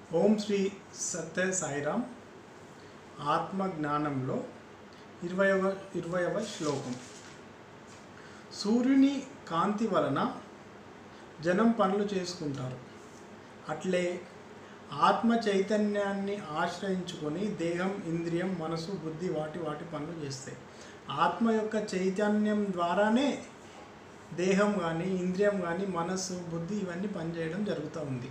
ఓం శ్రీ సత్య సాయిరామ్ ఆత్మ జ్ఞానంలో ఇరవయవ ఇరవయవ శ్లోకం సూర్యుని కాంతి వలన జనం పనులు చేసుకుంటారు అట్లే ఆత్మ చైతన్యాన్ని ఆశ్రయించుకొని దేహం ఇంద్రియం మనసు బుద్ధి వాటి వాటి పనులు చేస్తాయి ఆత్మ యొక్క చైతన్యం ద్వారానే దేహం కానీ ఇంద్రియం కానీ మనస్సు బుద్ధి ఇవన్నీ పనిచేయడం జరుగుతూ ఉంది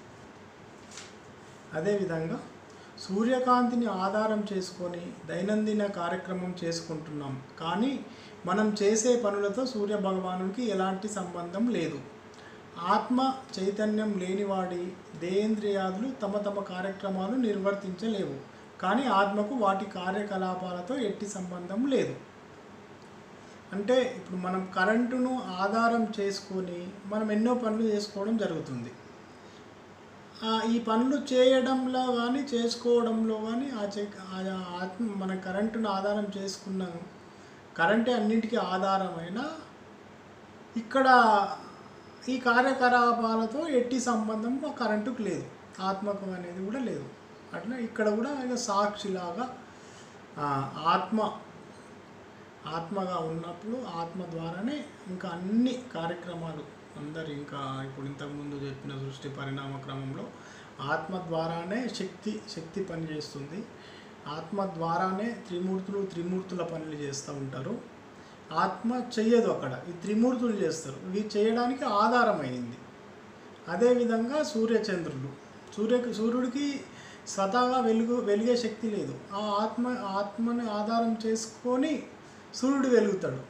అదేవిధంగా సూర్యకాంతిని ఆధారం చేసుకొని దైనందిన కార్యక్రమం చేసుకుంటున్నాం కానీ మనం చేసే పనులతో సూర్య భగవానునికి ఎలాంటి సంబంధం లేదు ఆత్మ చైతన్యం లేనివాడి దేంద్రియాదులు తమ తమ కార్యక్రమాలు నిర్వర్తించలేవు కానీ ఆత్మకు వాటి కార్యకలాపాలతో ఎట్టి సంబంధం లేదు అంటే ఇప్పుడు మనం కరెంటును ఆధారం చేసుకొని మనం ఎన్నో పనులు చేసుకోవడం జరుగుతుంది ఆ, ఈ పనులు చేయడంలో కానీ చేసుకోవడంలో కానీ ఆ చే ఆ ఆత్మ మన కరెంటును ఆధారం చేసుకున్న కరెంటే అన్నింటికీ ఆధారమైన ఇక్కడ ఈ కార్యకలాపాలతో ఎట్టి సంబంధం ఆ కరెంటుకు లేదు ఆత్మకు అనేది కూడా లేదు అట్లా ఇక్కడ కూడా ఇక సాక్షిలాగా ఆ, ఆత్మ ఆత్మగా ఉన్నప్పుడు ఆత్మ ద్వారానే ఇంకా అన్ని కార్యక్రమాలు అందరు ఇంకా ఇప్పుడు ఇంతకుముందు చెప్పిన సృష్టి పరిణామ క్రమంలో ఆత్మ ద్వారానే శక్తి శక్తి పనిచేస్తుంది ఆత్మ ద్వారానే త్రిమూర్తులు త్రిమూర్తుల పనులు చేస్తూ ఉంటారు ఆత్మ చెయ్యదు అక్కడ ఈ త్రిమూర్తులు చేస్తారు ఇవి చేయడానికి ఆధారమైంది అదేవిధంగా సూర్యచంద్రులు సూర్య సూర్యుడికి స్వతహాగా వెలుగు వెలిగే శక్తి లేదు ఆ ఆత్మ ఆత్మని ఆధారం చేసుకొని సూర్యుడు వెలుగుతాడు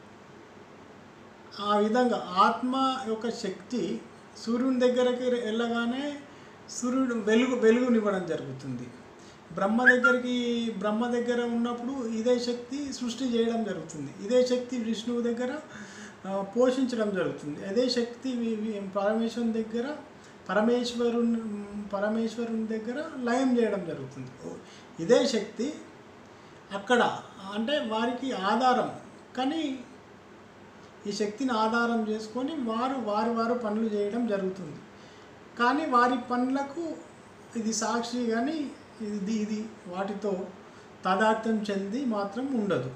ఆ విధంగా ఆత్మ యొక్క శక్తి సూర్యుని దగ్గరికి వెళ్ళగానే సూర్యుడు వెలుగు వెలుగునివ్వడం జరుగుతుంది బ్రహ్మ దగ్గరికి బ్రహ్మ దగ్గర ఉన్నప్పుడు ఇదే శక్తి సృష్టి చేయడం జరుగుతుంది ఇదే శక్తి విష్ణువు దగ్గర ఆ, పోషించడం జరుగుతుంది అదే శక్తి వి- వి- పరమేశ్వరుని దగ్గర పరమేశ్వరుని పరమేశ్వరుని దగ్గర లయం చేయడం జరుగుతుంది ఇదే శక్తి అక్కడ అంటే వారికి ఆధారం కానీ ఈ శక్తిని ఆధారం చేసుకొని వారు వారి వారు పనులు చేయడం జరుగుతుంది కానీ వారి పనులకు ఇది సాక్షి కానీ ఇది ఇది వాటితో తాదాత్మ్యం చెంది మాత్రం ఉండదు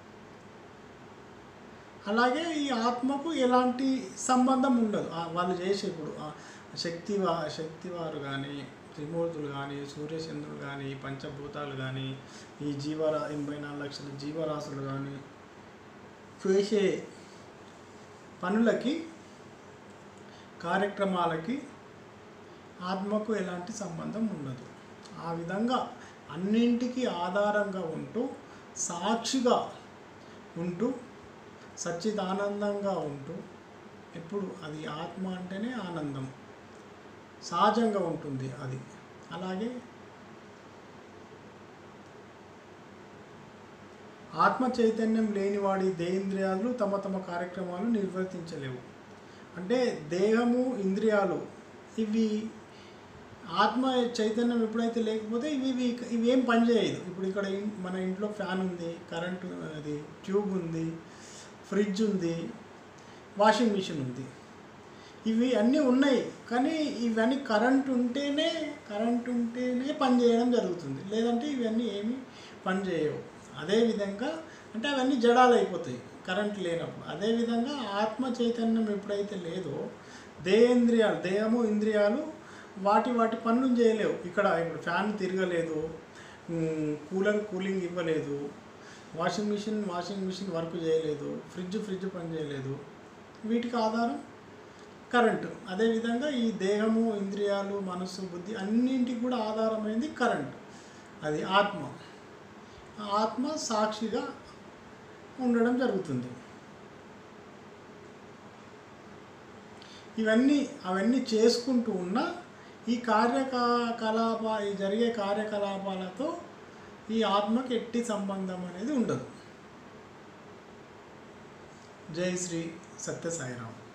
అలాగే ఈ ఆత్మకు ఎలాంటి సంబంధం ఉండదు ఆ వాళ్ళు చేసేప్పుడు ఆ శక్తి వా శక్తివారు కానీ త్రిమూర్తులు కానీ సూర్యచంద్రులు కానీ పంచభూతాలు కానీ ఈ జీవరా ఎనభై నాలుగు లక్షల జీవరాశులు కానీ చేసే పనులకి కార్యక్రమాలకి ఆత్మకు ఎలాంటి సంబంధం ఉండదు ఆ విధంగా అన్నింటికీ ఆధారంగా ఉంటూ సాక్షిగా ఉంటూ సచ్చిదానందంగా ఉంటూ ఎప్పుడు అది ఆత్మ అంటేనే ఆనందం సహజంగా ఉంటుంది అది అలాగే ఆత్మ చైతన్యం లేనివాడి దేంద్రియాలు తమ తమ కార్యక్రమాలు నిర్వర్తించలేవు అంటే దేహము ఇంద్రియాలు ఇవి ఆత్మ చైతన్యం ఎప్పుడైతే లేకపోతే ఇవి ఇవి ఇవి ఏం పనిచేయదు ఇప్పుడు ఇక్కడ ఇన్- మన ఇంట్లో ఫ్యాన్ ఉంది కరెంటు అది ట్యూబ్ ఉంది ఫ్రిడ్జ్ ఉంది వాషింగ్ మిషన్ ఉంది ఇవి అన్నీ ఉన్నాయి కానీ ఇవన్నీ కరెంట్ ఉంటేనే కరెంట్ ఉంటేనే పని చేయడం జరుగుతుంది లేదంటే ఇవన్నీ ఏమీ పని చేయవు అదేవిధంగా అంటే అవన్నీ జడాలు అయిపోతాయి కరెంట్ లేనప్పుడు అదేవిధంగా ఆత్మ చైతన్యం ఎప్పుడైతే లేదో దేహేంద్రియాలు దేహము ఇంద్రియాలు వాటి వాటి పనులు చేయలేవు ఇక్కడ ఇప్పుడు ఫ్యాన్ తిరగలేదు ఉమ్, కూలర్ కూలింగ్ ఇవ్వలేదు washing machine washing machine work చేయలేదు ఫ్రిడ్జ్ ఫ్రిడ్జ్ పని చేయలేదు వీటికి ఆధారం కరెంటు అదేవిధంగా ఈ దేహము ఇంద్రియాలు మనస్సు బుద్ధి అన్నింటికి కూడా ఆధారమైంది కరెంటు అది ఆత్మ ఆ ఆత్మ సాక్షిగా ఉండడం జరుగుతుంది ఇవన్నీ అవన్నీ చేసుకుంటూ ఉన్న ఈ కార్యకలాప ఈ జరిగే కార్యకలాపాలతో ఈ ఆత్మకి ఎట్టి సంబంధం అనేది ఉండదు జై శ్రీ సత్య సాయిరామ్